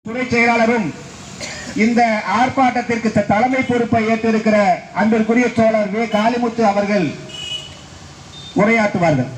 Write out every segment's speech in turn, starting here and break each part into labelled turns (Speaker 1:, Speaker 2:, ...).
Speaker 1: துணை செயலாளரும் இந்த ஆர்ப்பாட்டத்திற்கு த- தலைமை பொறுப்பை ஏற்றிருக்கிற அன்பிற்குரிய தோழர் வே காளிமுத்து அவர்கள் உரையாற்றுவார்கள்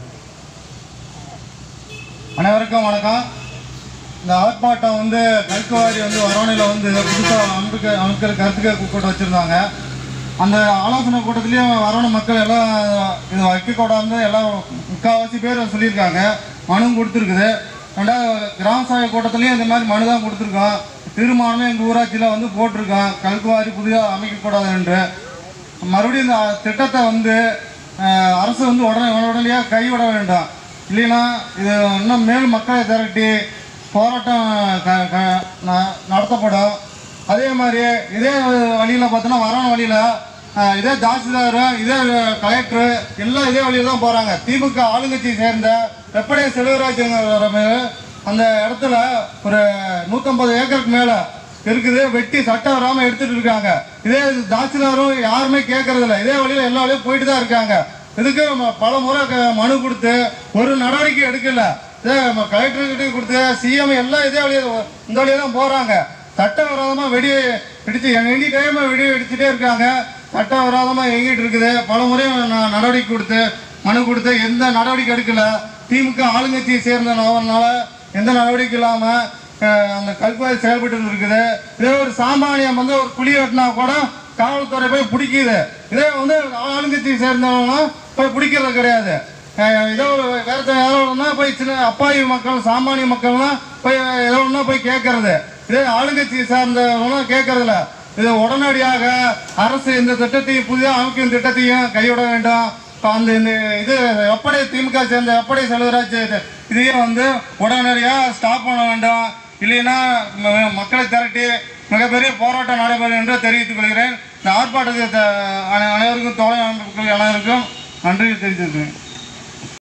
Speaker 2: அனைவருக்கும் வணக்கம் இந்த ஆர்ப்பாட்டம் வந்து கல்குவாரி வந்து வரவணையில் வந்து புதுசாக அணுக்க அணுக்கள் கருத்துக்க கூட்டம் வச்சுருந்தாங்க அந்த ஆலோசனை கூட்டத்துலேயும் வரவணை மக்கள் எல்லாம் இது வைக்கக்கூடாது எல்லாம் முக்கால்வாசி பேர் சொல்லியிருக்காங்க மனு கொடுத்துருக்குது ரெண்டாவது கிராம சபை கூட்டத்துலேயும் இந்த மாதிரி மனு தான் கொடுத்துருக்கோம் தீர்மானமே எங்கள் ஊராட்சியில் வந்து போட்டிருக்கோம் கல்குவாரி புதிதாக அமைக்கக்கூடாது என்று மறுபடியும் இந்த திட்டத்தை வந்து அஹ், அரசு வந்து உடனே உடனடியாக கைவிட வேண்டாம் இல்லைன்னா இது இன்னும் மேல் மக்களை திரட்டி போராட்டம் க- க- ந- நடத்தப்படும் அதே மாதிரி இதே வழியில் பார்த்தோன்னா வரான வழியில் இதே தாசில்தார் இதே கலெக்டர் எல்லாம் இதே வழியில் தான் போகிறாங்க திமுக ஆளுங்கட்சியை சேர்ந்த வெப்படை செல்வராஜ் அந்த இடத்துல ஒரு நூற்றம்பது ஏக்கருக்கு மேலே இருக்குது வெட்டி சட்டம் வராமல் எடுத்துட்டு இருக்காங்க இதே தாசில்தாரும் யாருமே கேட்கறது இல்லை இதே வழியில் எல்லா வழியும் போயிட்டு தான் இருக்காங்க இதுக்கு ம- பல முறை க- மனு கொடுத்து ஒரு நடவடிக்கை எடுக்கல இதே கலெக்டர்கிட்ட கொடுத்து சிஎம் எல்லாம் இதே வழியை இந்த வழியாக தான் போகிறாங்க சட்டவிரோதமாக வெடி வெடிச்சு எனி டைம் வெடி வெடிச்சுட்டே இருக்காங்க சட்டவிரோதமாக எங்கிட்டு இருக்குது பல முறை ந- நடவடிக்கை கொடுத்து மனு கொடுத்து எந்த நடவடிக்கை எடுக்கல திமுக ஆளுங்கட்சியை சேர்ந்தனால எந்த நடவடிக்கை இல்லாமல் அந்த கல்குவாரி செயல்பட்டு இருக்குது இதே ஒரு சாமானியம் வந்து ஒரு குழி வெட்டினா கூட காவல்துறை போய் பிடிக்குது இதே வந்து ஆளுங்கட்சியை சேர்ந்தவங்க போய் பிடிக்கிறது கிடையாது அஹ் ஏதோ ஒரு வேற ஏதோ ஒன்றா போய் சின்ன அப்பாவி மக்கள் சாமானிய மக்கள்லாம் போய் ஏதோ ஒன்றா போய் கேட்கறது இதே ஆளுங்கட்சியை சார்ந்தவங்க கேட்கறதில்ல இது உடனடியாக அரசு இந்த திட்டத்தையும் புதிதாக அமைக்கும் திட்டத்தையும் கைவிட வேண்டும் இப்ப அந்த இந்த இது எப்படி திமுக சேர்ந்த எப்படி செல்வராஜ் இது- இதையும் வந்து உடனடியாக ஸ்டாப் பண்ண வேண்டும் இல்லைன்னா ம- மக்களை திரட்டி மிகப்பெரிய போராட்டம் நடைபெறும் என்று தெரிவித்துக் கொள்கிறேன் இந்த ஆர்ப்பாட்டத்தை த- அனை- அனைவருக்கும் தோழமை அமைப்புகள் அனைவருக்கும் நன்றி தெரிவித்துக்கிறேன்